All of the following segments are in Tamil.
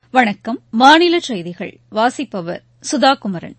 வணக்கம் மாநில செய்திகள் வாசிப்பவர் சுதா குமரன்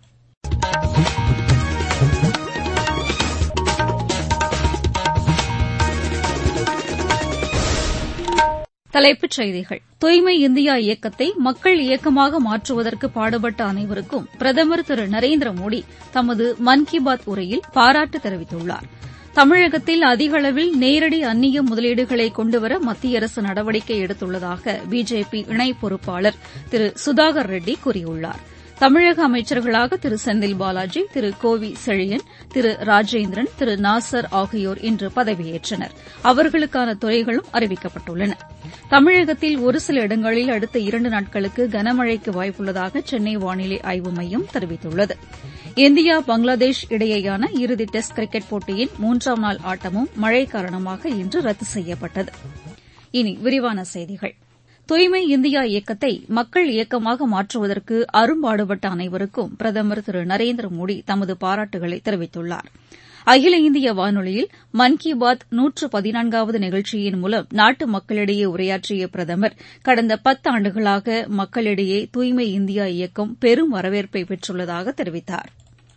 தலைப்புச் செய்திகள் தூய்மை இந்தியா இயக்கத்தை மக்கள் இயக்கமாக மாற்றுவதற்கு பாடுபட்ட அனைவருக்கும் பிரதமர் திரு நரேந்திர மோடி தமது மன் கி பாத் உரையில் பாராட்டு தெரிவித்துள்ளார் தமிழகத்தில் அதிக அளவில் நேரடி அந்நிய முதலீடுகளை கொண்டுவர மத்திய அரசு நடவடிக்கை எடுத்துள்ளதாக பிஜேபி இணை பொறுப்பாளர் திரு சுதாகர் ரெட்டி கூறியுள்ளார் தமிழக அமைச்சர்களாக திரு செந்தில் பாலாஜி திரு கோவி செழியன் திரு ராஜேந்திரன் திரு நாசர் ஆகியோர் இன்று பதவியேற்றனர் அவர்களுக்கான துறைகளும் அறிவிக்கப்பட்டுள்ளன தமிழகத்தில் ஒரு சில இடங்களில் அடுத்த இரண்டு நாட்களுக்கு கனமழைக்கு வாய்ப்புள்ளதாக சென்னை வானிலை ஆய்வு மையம் தெரிவித்துள்ளது இந்தியா பங்களாதேஷ் இடையேயான இறுதி டெஸ்ட் கிரிக்கெட் போட்டியின் மூன்றாம் நாள் ஆட்டமும் மழை காரணமாக இன்று ரத்து செய்யப்பட்டது இனி விரிவான செய்திகள் தூய்மை இந்தியா இயக்கத்தை மக்கள் இயக்கமாக மாற்றுவதற்கு அரும்பாடுபட்ட அனைவருக்கும் பிரதமர் திரு நரேந்திர மோடி தமது பாராட்டுகளை தெரிவித்துள்ளார் அகில இந்திய வானொலியில் மன் கி பாத் நூற்று பதினான்காவது நிகழ்ச்சியின் மூலம் நாட்டு மக்களிடையே உரையாற்றிய பிரதமர் கடந்த பத்தாண்டுகளாக மக்களிடையே தூய்மை இந்தியா இயக்கம் பெரும் வரவேற்பை பெற்றுள்ளதாக தெரிவித்தார்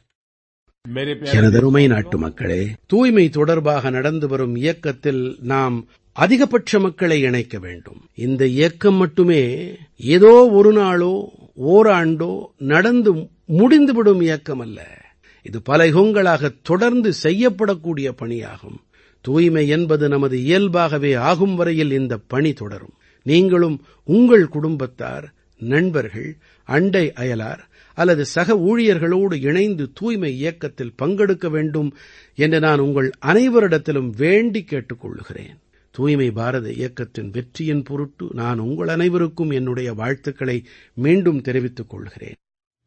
எனதருமை நாட்டு மக்களே தூய்மை தொடர்பாக நடந்து வரும் இயக்கத்தில் நாம் அதிகபட்ச மக்களை இணைக்க வேண்டும் இந்த இயக்கம் மட்டுமே ஏதோ ஒரு நாளோ ஓராண்டோ நடந்து முடிந்துவிடும் இயக்கம் அல்ல இது பல யுகங்களாக தொடர்ந்து செய்யப்படக்கூடிய பணியாகும் தூய்மை என்பது நமது இயல்பாகவே ஆகும் வரையில் இந்த பணி தொடரும் நீங்களும் உங்கள் குடும்பத்தார் நண்பர்கள் அண்டை அயலார் அல்லது சக ஊழியர்களோடு இணைந்து தூய்மை இயக்கத்தில் பங்கெடுக்க வேண்டும் என்று நான் உங்கள் அனைவரிடத்திலும் வேண்டி கேட்டுக் கொள்கிறேன் தூய்மை பாரத இயக்கத்தின் வெற்றியின் பொருட்டு நான் உங்கள் அனைவருக்கும் என்னுடைய வாழ்த்துக்களை மீண்டும் தெரிவித்துக் கொள்கிறேன்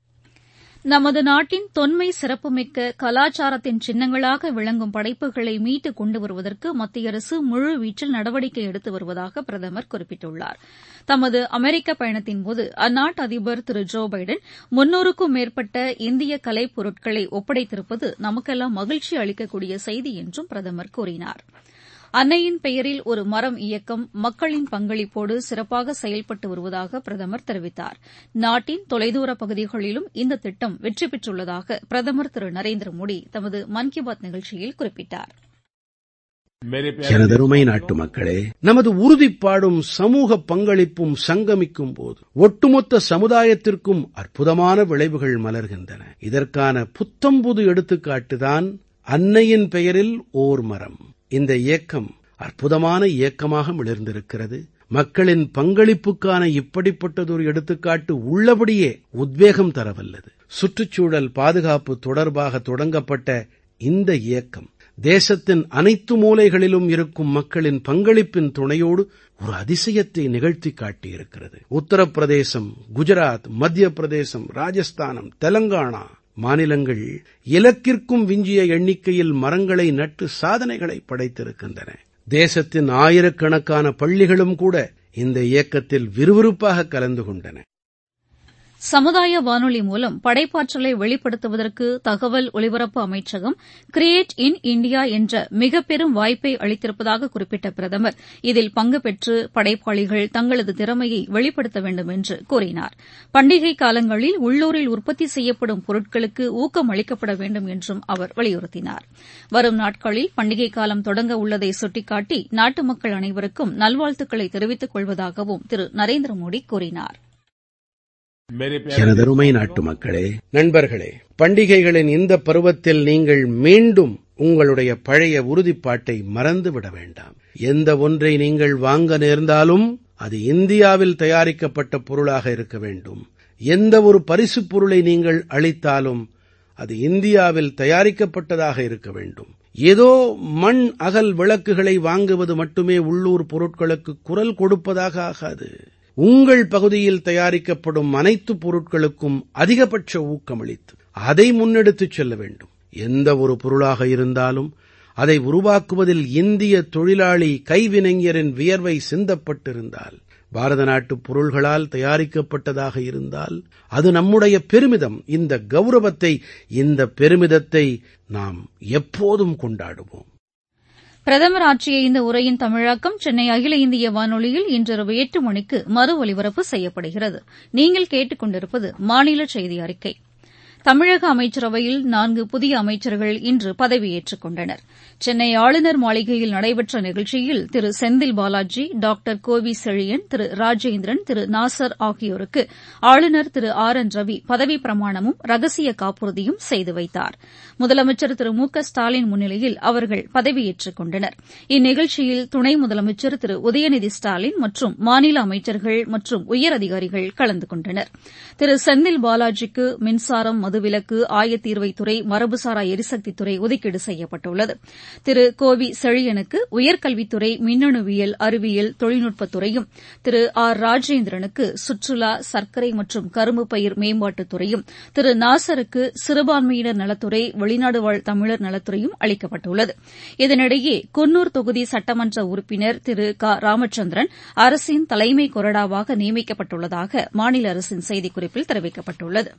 நமது நாட்டின் தொன்மை சிறப்புமிக்க கலாச்சாரத்தின் சின்னங்களாக விளங்கும் படைப்புகளை மீட்டு கொண்டு வருவதற்கு மத்திய அரசு முழுவீச்சில் நடவடிக்கை எடுத்து வருவதாக பிரதமர் குறிப்பிட்டுள்ளார் தமது அமெரிக்க பயணத்தின்போது அந்நாட்டு அதிபர் திரு ஜோ பைடன் முன்னூறுக்கும் மேற்பட்ட இந்திய கலைப் பொருட்களை ஒப்படைத்திருப்பது நமக்கெல்லாம் மகிழ்ச்சி அளிக்கக்கூடிய செய்தி என்றும் பிரதமர் கூறினார் அன்னையின் பெயரில் ஒரு மரம் இயக்கம் மக்களின் பங்களிப்போடு சிறப்பாக செயல்பட்டு வருவதாக பிரதமர் தெரிவித்தார் நாட்டின் தொலைதூர பகுதிகளிலும் இந்த திட்டம் வெற்றி பெற்றுள்ளதாக பிரதமர் திரு நரேந்திர மோடி தமது மன் கி பாத் நிகழ்ச்சியில் குறிப்பிட்டார் எனதருமை நாட்டு மக்களே நமது உறுதிப்பாடும் சமூக பங்களிப்பும் சங்கமிக்கும் போது ஒட்டுமொத்த சமுதாயத்திற்கும் அற்புதமான விளைவுகள் மலர்கின்றன இதற்கான புத்தம்புது எடுத்துக்காட்டுதான் அன்னையின் பெயரில் ஓர் மரம் இந்த இயக்கம் அற்புதமான இயக்கமாக மிளர்ந்திருக்கிறது மக்களின் பங்களிப்புக்கான இப்படிப்பட்டதொரு எடுத்துக்காட்டு உள்ளபடியே உத்வேகம் தரவல்லது சுற்றுச்சூழல் பாதுகாப்பு தொடர்பாக தொடங்கப்பட்ட இந்த இயக்கம் தேசத்தின் அனைத்து மூலைகளிலும் இருக்கும் மக்களின் பங்களிப்பின் துணையோடு ஒரு அதிசயத்தை நிகழ்த்தி காட்டியிருக்கிறது உத்தரப்பிரதேசம் குஜராத் மத்திய பிரதேசம் ராஜஸ்தானம் தெலங்கானா மாநிலங்கள் இலக்கிற்கும் விஞ்சிய எண்ணிக்கையில் மரங்களை நட்டு சாதனைகளை படைத்திருக்கின்றன தேசத்தின் ஆயிரக்கணக்கான பள்ளிகளும் கூட இந்த இயக்கத்தில் விறுவிறுப்பாக கலந்து கொண்டன சமுதாய வானொலி மூலம் படைப்பாற்றலை வெளிப்படுத்துவதற்கு தகவல் ஒலிபரப்பு அமைச்சகம் கிரியேட் இன் இண்டியா என்ற மிக பெரும் வாய்ப்பை அளித்திருப்பதாக குறிப்பிட்ட பிரதமர் இதில் பங்கு பெற்று படைப்பாளிகள் தங்களது திறமையை வெளிப்படுத்த வேண்டும் என்று கூறினார் பண்டிகை காலங்களில் உள்ளூரில் உற்பத்தி செய்யப்படும் பொருட்களுக்கு ஊக்கம் அளிக்கப்பட வேண்டும் என்றும் அவர் வலியுறுத்தினார் வரும் நாட்களில் பண்டிகை காலம் தொடங்க உள்ளதை சுட்டிக்காட்டி நாட்டு மக்கள் அனைவருக்கும் நல்வாழ்த்துக்களை தெரிவித்துக் கொள்வதாகவும் திரு நரேந்திர மோடி கூறினார் எனதருமை நாட்டு மக்களே நண்பர்களே பண்டிகைகளின் இந்த பருவத்தில் நீங்கள் மீண்டும் உங்களுடைய பழைய உறுதிப்பாட்டை மறந்துவிட வேண்டாம் எந்த ஒன்றை நீங்கள் வாங்க நேர்ந்தாலும் அது இந்தியாவில் தயாரிக்கப்பட்ட பொருளாக இருக்க வேண்டும் எந்த ஒரு பரிசுப் பொருளை நீங்கள் அளித்தாலும் அது இந்தியாவில் தயாரிக்கப்பட்டதாக இருக்க வேண்டும் ஏதோ மண் அகல் விளக்குகளை வாங்குவது மட்டுமே உள்ளூர் பொருட்களுக்கு குரல் கொடுப்பதாக ஆகாது உங்கள் பகுதியில் தயாரிக்கப்படும் அனைத்து பொருட்களுக்கும் அதிகபட்ச ஊக்கமளித்து அதை முன்னெடுத்துச் செல்ல வேண்டும் எந்த ஒரு பொருளாக இருந்தாலும் அதை உருவாக்குவதில் இந்திய தொழிலாளி கைவினைஞரின் வியர்வை சிந்தப்பட்டிருந்தால் பாரத நாட்டுப் பொருள்களால் தயாரிக்கப்பட்டதாக இருந்தால் அது நம்முடைய பெருமிதம் இந்த கௌரவத்தை இந்த பெருமிதத்தை நாம் எப்போதும் கொண்டாடுவோம் பிரதமர் ஆற்றிய இந்த உரையின் தமிழாக்கம் சென்னை அகில இந்திய வானொலியில் இன்றிரவு எட்டு மணிக்கு மறு ஒலிபரப்பு செய்யப்படுகிறது நீங்கள் கேட்டுக் கொண்டிருப்பது மாநில செய்தி அறிக்கை தமிழக அமைச்சரவையில் நான்கு புதிய அமைச்சர்கள் இன்று பதவியேற்றுக் கொண்டனர் சென்னை ஆளுநர் மாளிகையில் நடைபெற்ற நிகழ்ச்சியில் திரு செந்தில் பாலாஜி டாக்டர் கோவி செழியன் திரு ராஜேந்திரன் திரு நாசர் ஆகியோருக்கு ஆளுநர் திரு ஆர் என் ரவி பதவிப் பிரமாணமும் ரகசிய காப்புறுதியும் செய்து வைத்தார் முதலமைச்சர் திரு மு க ஸ்டாலின் முன்னிலையில் அவர்கள் பதவியேற்றுக் கொண்டனர் இந்நிகழ்ச்சியில் துணை முதலமைச்சர் திரு உதயநிதி ஸ்டாலின் மற்றும் மாநில அமைச்சர்கள் மற்றும் உயரதிகாரிகள் கலந்து கொண்டனர் திரு செந்தில் பாலாஜிக்கு மின்சாரம் மதுவிலக்கு ஆயத்தீர்வைத்துறை மரபுசாரா எரிசக்தித்துறை ஒதுக்கீடு செய்யப்பட்டுள்ளது திரு கோவி செழியனுக்கு உயர்கல்வித்துறை மின்னணுவியல் அறிவியல் தொழில்நுட்பத்துறையும் திரு ஆர் ராஜேந்திரனுக்கு சுற்றுலா சர்க்கரை மற்றும் கரும்பு பயிர் மேம்பாட்டுத்துறையும் திரு நாசருக்கு சிறுபான்மையினர் நலத்துறை வெளிநாடு வாழ் தமிழர் நலத்துறையும் அளிக்கப்பட்டுள்ளது இதனிடையே குன்னூர் தொகுதி சட்டமன்ற உறுப்பினர் திரு க ராமச்சந்திரன் அரசின் தலைமை கொறடாவாக நியமிக்கப்பட்டுள்ளதாக மாநில அரசின் செய்திக்குறிப்பில் தெரிவிக்கப்பட்டுள்ளது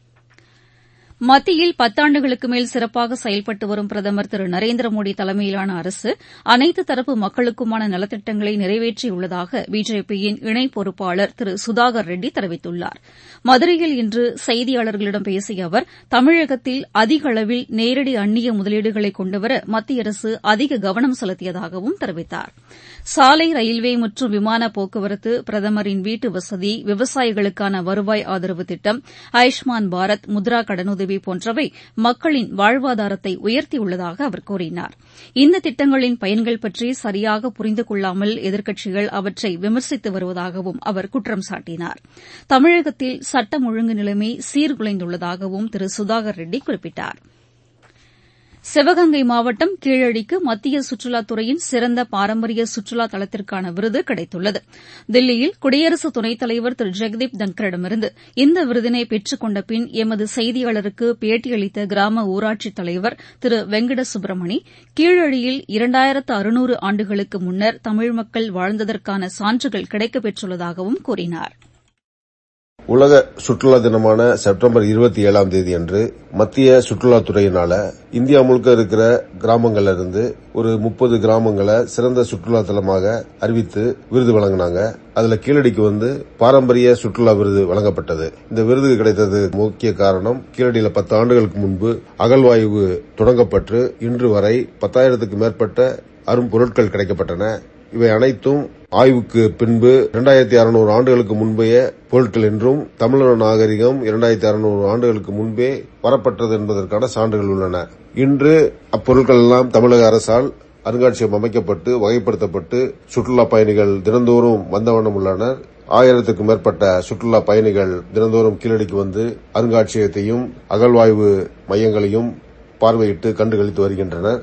மத்தியில் பத்தாண்டுகளுக்கு மேல் சிறப்பாக செயல்பட்டு வரும் பிரதமர் திரு நரேந்திர மோடி தலைமையிலான அரசு அனைத்து தரப்பு மக்களுக்குமான நலத்திட்டங்களை நிறைவேற்றியுள்ளதாக பிஜேபியின் இணை பொறுப்பாளர் திரு சுதாகர் ரெட்டி தெரிவித்துள்ளார் மதுரையில் இன்று செய்தியாளர்களிடம் பேசிய அவர் தமிழகத்தில் அதிக அளவில் நேரடி அந்நிய முதலீடுகளை கொண்டுவர மத்திய அரசு அதிக கவனம் செலுத்தியதாகவும் தெரிவித்தார் சாலை ரயில்வே மற்றும் விமான போக்குவரத்து பிரதமரின் வீட்டு வசதி விவசாயிகளுக்கான வருவாய் ஆதரவு திட்டம் ஆயுஷ்மான் பாரத் முத்ரா கடனுதவி போன்றவை மக்களின் வாழ்வாதாரத்தை உயர்த்தியுள்ளதாக அவர் கூறினார் இந்த திட்டங்களின் பயன்கள் பற்றி சரியாக புரிந்து கொள்ளாமல் எதிர்க்கட்சிகள் அவற்றை விமர்சித்து வருவதாகவும் அவர் குற்றம் சாட்டினார் தமிழகத்தில் சட்டம் ஒழுங்கு நிலைமை சீர்குலைந்துள்ளதாகவும் திரு சுதாகர் ரெட்டி குறிப்பிட்டார் சிவகங்கை மாவட்டம் கீழடிக்கு மத்திய சுற்றுலாத்துறையின் சிறந்த பாரம்பரிய சுற்றுலா தலத்திற்கான விருது கிடைத்துள்ளது தில்லியில் குடியரசு துணைத் தலைவர் திரு ஜெகதீப் தன்கரிடமிருந்து இந்த விருதினை பெற்றுக் கொண்ட பின் எமது செய்தியாளருக்கு பேட்டியளித்த கிராம ஊராட்சித் தலைவர் திரு வெங்கட சுப்பிரமணி கீழடியில் இரண்டாயிரத்து அறுநூறு ஆண்டுகளுக்கு முன்னர் தமிழ் மக்கள் வாழ்ந்ததற்கான சான்றுகள் கிடைக்கப் பெற்றுள்ளதாகவும் கூறினாா் உலக சுற்றுலா தினமான செப்டம்பர் இருபத்தி ஏழாம் தேதி அன்று மத்திய சுற்றுலாத்துறையினால இந்தியா முழுக்க இருக்கிற கிராமங்கள்ல இருந்து ஒரு முப்பது கிராமங்களை சிறந்த சுற்றுலா தலமாக அறிவித்து விருது வழங்கினாங்க அதுல கீழடிக்கு வந்து பாரம்பரிய சுற்றுலா விருது வழங்கப்பட்டது இந்த விருது கிடைத்தது முக்கிய காரணம் கீழடியில பத்து ஆண்டுகளுக்கு முன்பு அகழ்வாய்வு தொடங்கப்பட்டு இன்று வரை பத்தாயிரத்துக்கு மேற்பட்ட அரும்பொருட்கள் கிடைக்கப்பட்டன இவை அனைத்தும் ஆய்வுக்கு பின்பு இரண்டாயிரத்தி அறுநூறு ஆண்டுகளுக்கு முன்பைய பொருட்கள் என்றும் தமிழர் நாகரிகம் இரண்டாயிரத்தி அறுநூறு ஆண்டுகளுக்கு முன்பே வரப்பட்டது என்பதற்கான சான்றுகள் உள்ளன இன்று அப்பொருட்கள் எல்லாம் தமிழக அரசால் அருங்காட்சியகம் அமைக்கப்பட்டு வகைப்படுத்தப்பட்டு சுற்றுலா பயணிகள் தினந்தோறும் வந்தவண்ணம் உள்ளனர் ஆயிரத்துக்கும் மேற்பட்ட சுற்றுலா பயணிகள் தினந்தோறும் கீழடிக்கு வந்து அருங்காட்சியகத்தையும் அகழ்வாய்வு மையங்களையும் பார்வையிட்டு கண்டுகளித்து வருகின்றனர்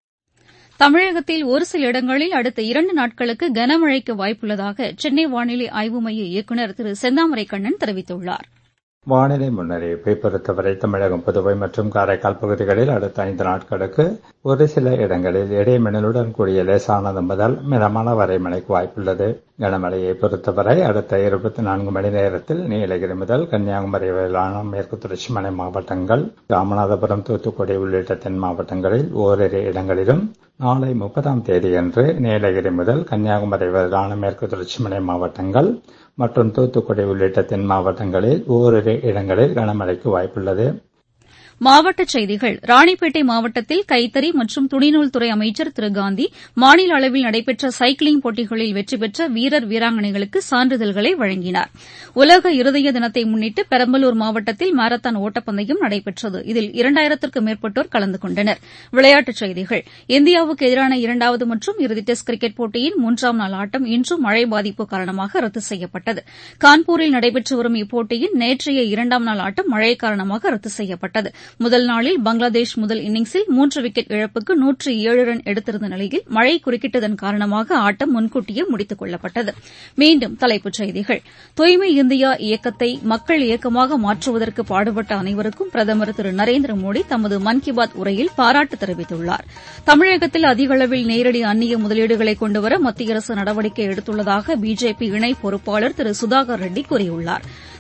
தமிழகத்தில் ஒரு சில இடங்களில் அடுத்த இரண்டு நாட்களுக்கு கனமழைக்கு வாய்ப்புள்ளதாக சென்னை வானிலை ஆய்வு மைய இயக்குநர் திரு செந்தாமரை கண்ணன் தெரிவித்துள்ளார் வானிலை முன்னறிவிப்பை பொறுத்தவரை தமிழகம் புதுவை மற்றும் காரைக்கால் பகுதிகளில் அடுத்த ஐந்து நாட்களுக்கு ஒரு சில இடங்களில் இடைமின்னலுடன் கூடிய லேசானது முதல் மிதமான வரை மழைக்கு வாய்ப்புள்ளது கனமழையை பொறுத்தவரை அடுத்த இருபத்தி நான்கு மணி நேரத்தில் நீலகிரி முதல் கன்னியாகுமரி வரையிலான மேற்கு தொடர்ச்சி மலை மாவட்டங்கள் ராமநாதபுரம் தூத்துக்குடி உள்ளிட்ட தென் மாவட்டங்களில் ஓரிரு இடங்களிலும் நாளை முப்பதாம் தேதியன்று நீலகிரி முதல் கன்னியாகுமரி வரையிலான மேற்கு தொடர்ச்சி மலை மாவட்டங்கள் மற்றும் தூத்துக்குடி உள்ளிட்ட தென் மாவட்டங்களில் ஓரிரு இடங்களில் கனமழைக்கு வாய்ப்புள்ளது மாவட்டச் செய்திகள் ராணிப்பேட்டை மாவட்டத்தில் கைத்தறி மற்றும் துணிநூல் துறை அமைச்சர் திரு காந்தி மாநில அளவில் நடைபெற்ற சைக்கிளிங் போட்டிகளில் வெற்றி பெற்ற வீரர் வீராங்கனைகளுக்கு சான்றிதழ்களை வழங்கினார் உலக இருதய தினத்தை முன்னிட்டு பெரம்பலூர் மாவட்டத்தில் மாரத்தான் ஓட்டப்பந்தயம் நடைபெற்றது இதில் இரண்டாயிரத்திற்கும் மேற்பட்டோர் கலந்து கொண்டனர் விளையாட்டுச் செய்திகள் இந்தியாவுக்கு எதிரான இரண்டாவது மற்றும் இறுதி டெஸ்ட் கிரிக்கெட் போட்டியின் மூன்றாம் நாள் ஆட்டம் இன்றும் மழை பாதிப்பு காரணமாக ரத்து செய்யப்பட்டது கான்பூரில் நடைபெற்று வரும் இப்போட்டியின் நேற்றைய இரண்டாம் நாள் ஆட்டம் மழை காரணமாக ரத்து செய்யப்பட்டது முதல் நாளில் பங்களாதேஷ் முதல் இன்னிங்ஸில் மூன்று விக்கெட் இழப்புக்கு நூற்று ஏழு ரன் எடுத்திருந்த நிலையில் மழை குறுக்கிட்டதன் காரணமாக ஆட்டம் முன்கூட்டியே முடித்துக் கொள்ளப்பட்டது மீண்டும் தலைப்புச் செய்திகள் தூய்மை இந்தியா இயக்கத்தை மக்கள் இயக்கமாக மாற்றுவதற்கு பாடுபட்ட அனைவருக்கும் பிரதமர் திரு நரேந்திர மோடி தமது மன் கி பாத் உரையில் பாராட்டு தெரிவித்துள்ளார் தமிழகத்தில் அதிக அளவில் நேரடி அந்நிய முதலீடுகளை கொண்டுவர மத்திய அரசு நடவடிக்கை எடுத்துள்ளதாக பிஜேபி இணை பொறுப்பாளர் திரு சுதாகர் ரெட்டி கூறியுள்ளார்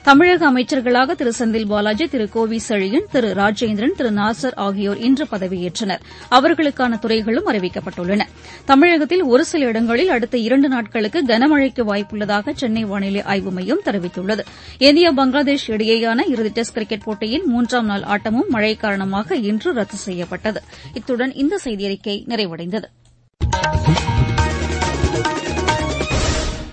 தமிழக அமைச்சர்களாக திரு செந்தில் பாலாஜி திரு கோவி செழியன் திரு ராஜேந்திரன் திரு நாசர் ஆகியோர் இன்று பதவியேற்றனர் அவர்களுக்கான துறைகளும் அறிவிக்கப்பட்டுள்ளன தமிழகத்தில் ஒரு சில இடங்களில் அடுத்த இரண்டு நாட்களுக்கு கனமழைக்கு வாய்ப்புள்ளதாக சென்னை வானிலை ஆய்வு மையம் தெரிவித்துள்ளது இந்தியா பங்களாதேஷ் இடையேயான இறுதி டெஸ்ட் கிரிக்கெட் போட்டியின் மூன்றாம் நாள் ஆட்டமும் மழை காரணமாக இன்று ரத்து செய்யப்பட்டது இத்துடன் இந்த செய்தியறிக்கை நிறைவடைந்தது